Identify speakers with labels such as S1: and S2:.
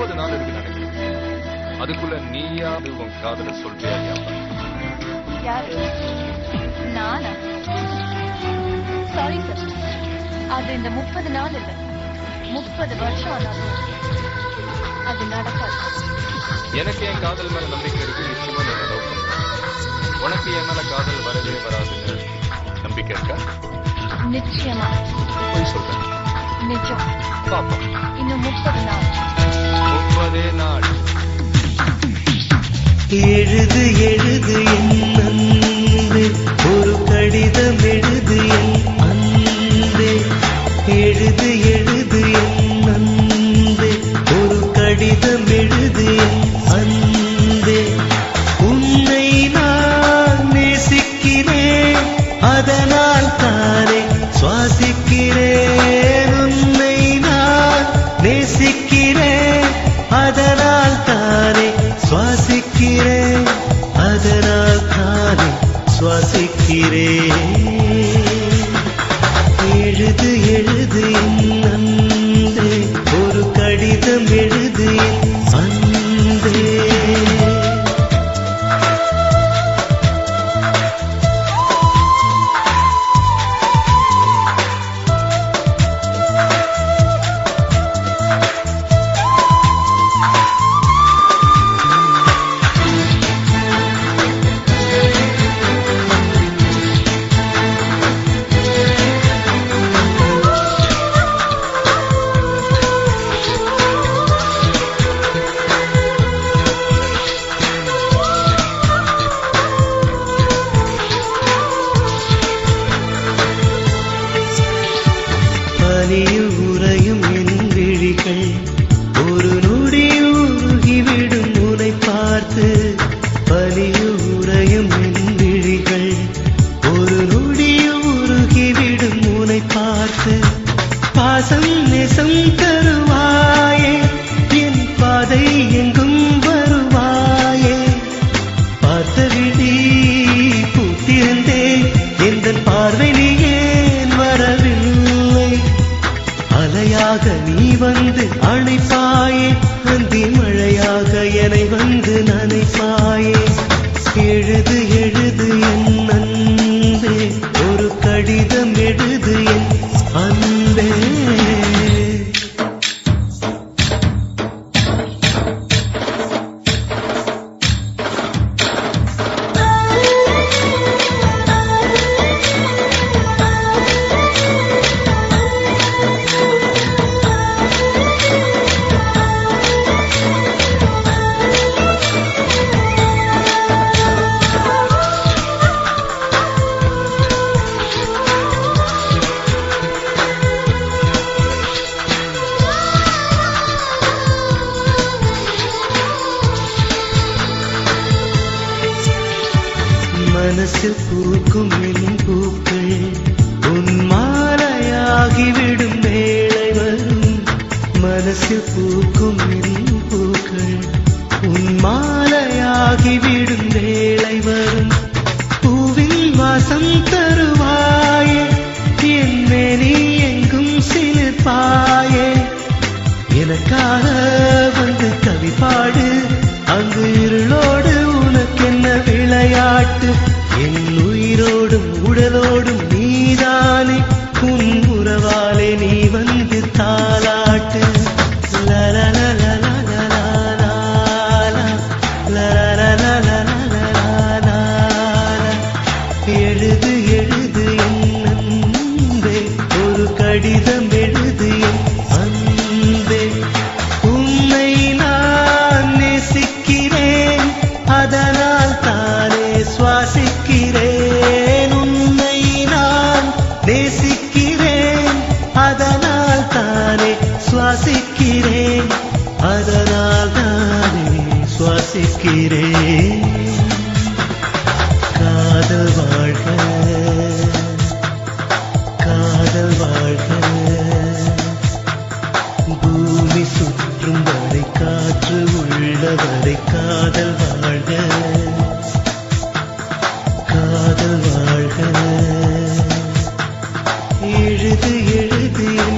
S1: முப்பது நாள் இருக்கு நினைக்கிறேன் அதுக்குள்ள நீயாவது உன் காதல சொல்றியா இல்லையா
S2: யாரு நானா சாரி சார் அது இந்த முப்பது நாள் இல்ல முப்பது வருஷம் ஆனாலும் அது நடக்காது
S1: எனக்கு என் காதல் மேல நம்பிக்கை இருக்கு நிச்சயமா நீ என்ன love பண்ற. உனக்கு என் மேல காதல் வரவே வராதுன்னு நம்பிக்கை இருக்கா
S2: நிச்சயமா
S1: போய் சொல்றேன்
S2: நிஜம்
S1: பாப்போம்
S2: இன்னும் முப்பது நாள்
S1: முப்பதே நாள்
S3: எழுது எழுது என் அன்பே ஒரு கடிதம் எழுது என் அன்பே எழுது எழுது என் அன்பே ஒரு கடிதம் எழுது என் அன்பே உன்னை நான் நேசிக்கிறேன் அதனால் தானே சுவாசிக்கிறேன் உன்னை நான் நேசிக்கிறேன் அதனால் தானே சுவாசிக்கிறேன் அதனால் தானே சுவாசிக்கிறேன் எழுது எழுது என் அன்பே ஒரு கடிதம் எழுது என் அன்பே பனியில் உறையும் என் விழிகள் ஒரு நொடி உருகிவிடும் உனை பார்த்து பனியில் உறையும் என் விழிகள் ஒரு நொடி உருகிவிடும் உனை பார்த்து பாசம் நெசம் தருவாயே என் பாதை எங்கும் வருவாயே பார்த்த விழி பூத்திருந்தேன் எந்த பார்வை நீ ஏன் வரவில்லை அலையாக நீ வந்து அணைப்பாயே அந்தி மழையாக என்னை வந்து நனைப்பாயே எழுது எழுது என் அன்பே ஒரு கடிதம் எழுது என் அன்பே மனசில் பூக்கும் என் பூக்கள் உன் மாலையாகிவிடும் வேளை வரும் மனசில் பூக்கும் என் பூக்கள் உன் மாலையாகிவிடும் வேளை வரும் பூவின் வாசம் தருவாயே என் மேனி எங்கும் சிலிர்ப்பாயே எனக்காக வந்து கவி பாடு அங்கு இருளோடு உனக்கென்ன விளையாட்டு என் உயிரோடும் உடலோடும் நீதானே உன் உறவாலே நீ வந்து தாளாட்டு எழுது எழுது என் அன்பே ஒரு கடிதம் எழுது என் அன்பே உன்னை நான் நேசிக்கிறேன் அதனால் தானே சுவாசிக்கிறேன் உன்னை நான் நேசிக்கிறேன் அதனால் தானே சுவாசிக்கிறேன் அதனால் தானே சுவாசிக்கிறேன் காதல் வாழ்க காதல் வாழ்க பூமி சுற்றும் வரை காற்று உள்ளவரை காதல் வாழ்க காதல் வாழ்க எழுது எழுது என்